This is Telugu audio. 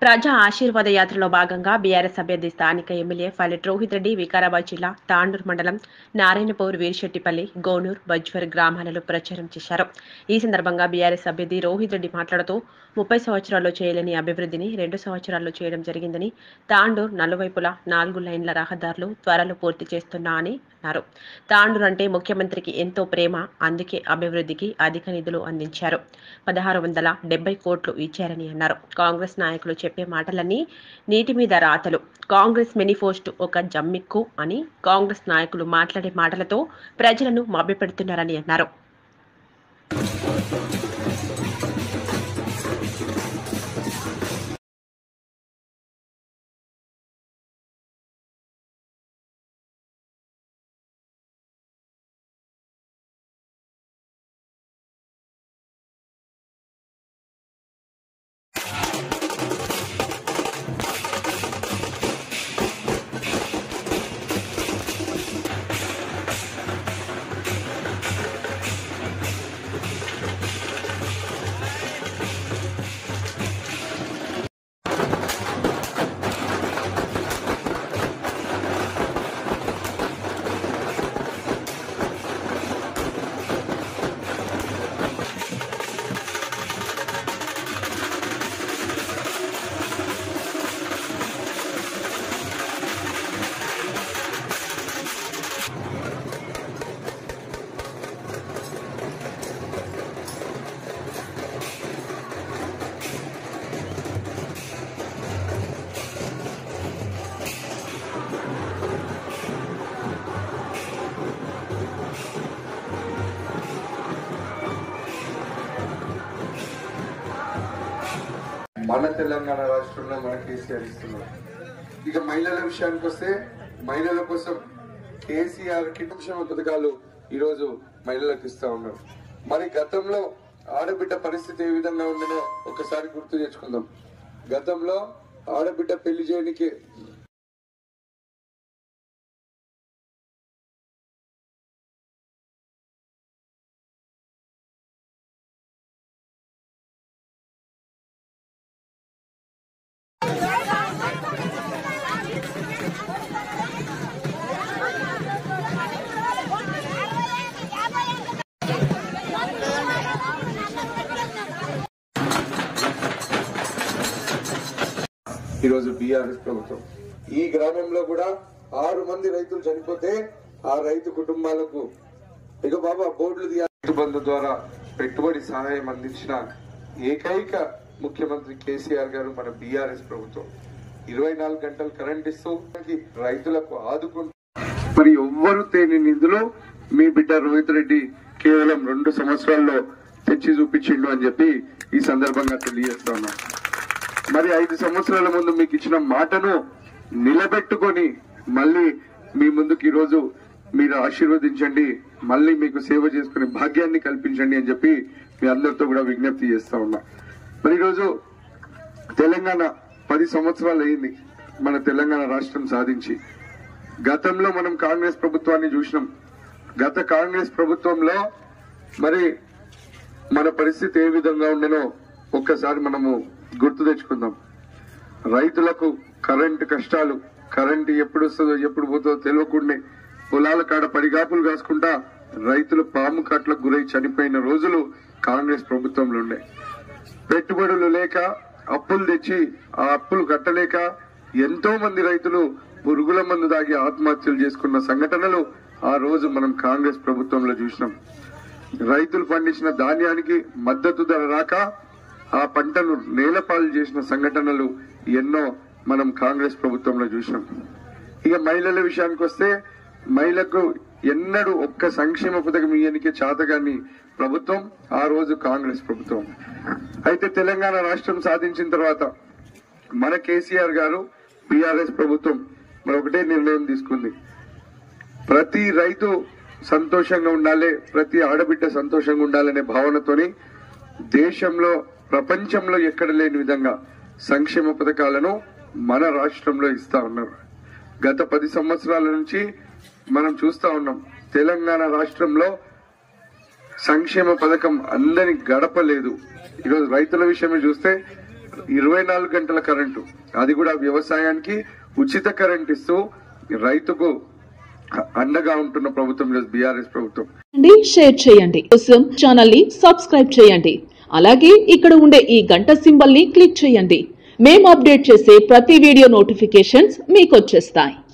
ప్రజా ఆశీర్వాద యాత్రలో భాగంగా బీఆర్ఎస్ అభ్యర్థి స్థానిక ఎమ్మెల్యే ఫలిట్ రోహిత్ రెడ్డి వికారాబాద్ జిల్లా తాండూరు మండలం నారాయణపూర్ వీరిశెట్టిపల్లి గోనూర్ బజ్వర్ గ్రామాలలో ప్రచారం చేశారు ఈ సందర్భంగా బీఆర్ఎస్ అభ్యర్థి రోహిత్ రెడ్డి మాట్లాడుతూ ముప్పై సంవత్సరాల్లో చేయలేని అభివృద్ధిని రెండు సంవత్సరాల్లో చేయడం జరిగిందని తాండూర్ నలువైపులా నాలుగు లైన్ల రహదారులు త్వరలో పూర్తి చేస్తున్నా అని అన్నారు తాండూర్ అంటే ముఖ్యమంత్రికి ఎంతో ప్రేమ అందుకే అభివృద్ధికి అధిక నిధులు అందించారు పదహారు వందల డెబ్బై కోట్లు ఇచ్చారని అన్నారు కాంగ్రెస్ నాయకులు చెప్పే మాటలన్నీ నీటి మీద రాతలు కాంగ్రెస్ మేనిఫెస్టో ఒక జమ్మిక్కు అని కాంగ్రెస్ నాయకులు మాట్లాడే మాటలతో ప్రజలను మభ్యపెడుతున్నారని అన్నారు మన తెలంగాణ రాష్ట్రంలో మన కేసీఆర్ ఇస్తున్నారు ఇక మహిళల విషయానికి వస్తే మహిళల కోసం కేసీఆర్ కిటక్షేమ పథకాలు ఈ రోజు మహిళలకు ఇస్తా ఉన్నారు మరి గతంలో ఆడబిడ్డ పరిస్థితి ఏ విధంగా ఉందనో ఒకసారి గుర్తు తెచ్చుకుందాం గతంలో ఆడబిడ్డ పెళ్లి చేయడానికి ఈరోజు బీఆర్ఎస్ ప్రభుత్వం ఈ గ్రామంలో కూడా ఆరు మంది రైతులు చనిపోతే ఆ రైతు కుటుంబాలకు ఇక బాబా బోర్డులు తీయాలి. రైతు బంధు ద్వారా పెట్టుబడి సహాయం అందించిన ఏకైక ముఖ్యమంత్రి కేసీఆర్ గారు మన బీఆర్ఎస్ ప్రభుత్వం ఇరవై నాలుగు గంటలు కరెంట్ ఇస్తూ రైతులకు ఆదుకుంటూ మరి ఎవ్వరు తేని నిధులు మీ బిడ్డ రోహిత్ రెడ్డి కేవలం రెండు సంవత్సరాల్లో తెచ్చి చూపించిండు అని చెప్పి ఈ సందర్భంగా తెలియజేస్తా ఉన్నాను మరి ఐదు సంవత్సరాల ముందు మీకు ఇచ్చిన మాటను నిలబెట్టుకొని మళ్ళీ మీ ముందుకు ఈ రోజు మీరు ఆశీర్వదించండి మళ్ళీ మీకు సేవ చేసుకునే భాగ్యాన్ని కల్పించండి అని చెప్పి మీ అందరితో కూడా విజ్ఞప్తి చేస్తా ఉన్నా మరి ఈరోజు తెలంగాణ పది సంవత్సరాలు అయింది మన తెలంగాణ రాష్ట్రం సాధించి గతంలో మనం కాంగ్రెస్ ప్రభుత్వాన్ని చూసినాం గత కాంగ్రెస్ ప్రభుత్వంలో మరి మన పరిస్థితి ఏ విధంగా ఉండేనో ఒక్కసారి మనము గుర్తు తెచ్చుకుందాం రైతులకు కరెంటు కష్టాలు కరెంటు ఎప్పుడు వస్తుందో ఎప్పుడు పోతుందో తెలియకుండా పొలాల కాడ పడిగాపులు కాసుకుంటా రైతులు పాము కాట్లకు గురై చనిపోయిన రోజులు కాంగ్రెస్ ప్రభుత్వంలో ఉండే పెట్టుబడులు లేక అప్పులు తెచ్చి ఆ అప్పులు కట్టలేక ఎంతో మంది రైతులు పురుగుల మందు దాగి ఆత్మహత్యలు చేసుకున్న సంఘటనలు ఆ రోజు మనం కాంగ్రెస్ ప్రభుత్వంలో చూసినాం రైతులు పండించిన ధాన్యానికి మద్దతు ధర రాక ఆ పంటను నేలపాలు చేసిన సంఘటనలు ఎన్నో మనం కాంగ్రెస్ ప్రభుత్వంలో చూసినాం ఇక మహిళల విషయానికి వస్తే మహిళకు ఎన్నడూ ఒక్క సంక్షేమ పథకం ఇయ్యనికే చాతగాని ప్రభుత్వం ఆ రోజు కాంగ్రెస్ ప్రభుత్వం అయితే తెలంగాణ రాష్ట్రం సాధించిన తర్వాత మన కేసీఆర్ గారు బీఆర్ఎస్ ప్రభుత్వం మరి ఒకటే నిర్ణయం తీసుకుంది ప్రతి రైతు సంతోషంగా ఉండాలి ప్రతి ఆడబిడ్డ సంతోషంగా ఉండాలనే భావనతోని దేశంలో ప్రపంచంలో ఎక్కడ లేని విధంగా సంక్షేమ పథకాలను మన రాష్ట్రంలో ఇస్తా ఉన్నారు గత పది సంవత్సరాల నుంచి మనం చూస్తా ఉన్నాం తెలంగాణ రాష్ట్రంలో సంక్షేమ పథకం అందరి గడపలేదు ఈరోజు రైతుల విషయమే చూస్తే ఇరవై నాలుగు గంటల కరెంటు అది కూడా వ్యవసాయానికి ఉచిత కరెంట్ ఇస్తూ రైతుకు అండగా ఉంటున్న ప్రభుత్వం బీఆర్ఎస్ ప్రభుత్వం చేయండి షేర్ చేయండి కోసం ఛానల్ ని సబ్స్క్రైబ్ చేయండి అలాగే ఇక్కడ ఉండే ఈ గంట సింబల్ ని క్లిక్ చేయండి మేము అప్డేట్ చేసే ప్రతి వీడియో నోటిఫికేషన్స్ మీకు వచ్చేస్తాయి